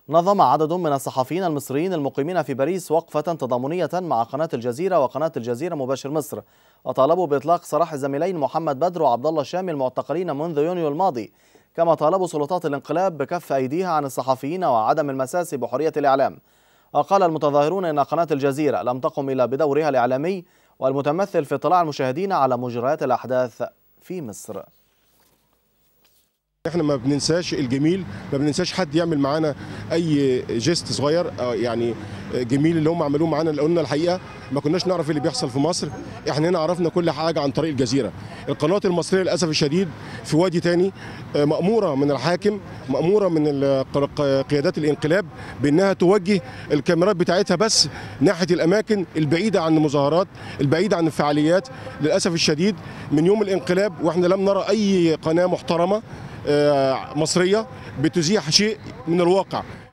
نظم عدد من الصحفيين المصريين المقيمين في باريس وقفة تضامنية مع قناة الجزيرة وقناة الجزيرة مباشر مصر وطالبوا بإطلاق سراح الزميلين محمد بدر وعبد الله الشامي المعتقلين منذ يونيو الماضي كما طالبوا سلطات الانقلاب بكف أيديها عن الصحفيين وعدم المساس بحرية الإعلام وقال المتظاهرون إن قناة الجزيرة لم تقم إلا بدورها الإعلامي والمتمثل في اطلاع المشاهدين على مجريات الأحداث في مصر احنا ما بننساش الجميل ما بننساش حد يعمل معانا اي جيست صغير يعني جميل اللي هم عملوه معانا اللي قلنا الحقيقه ما كناش نعرف اللي بيحصل في مصر احنا هنا عرفنا كل حاجه عن طريق الجزيره القناه المصريه للاسف الشديد في وادي تاني ماموره من الحاكم ماموره من قيادات الانقلاب بانها توجه الكاميرات بتاعتها بس ناحيه الاماكن البعيده عن المظاهرات البعيده عن الفعاليات للاسف الشديد من يوم الانقلاب واحنا لم نرى اي قناه محترمه مصريه بتزيح شيء من الواقع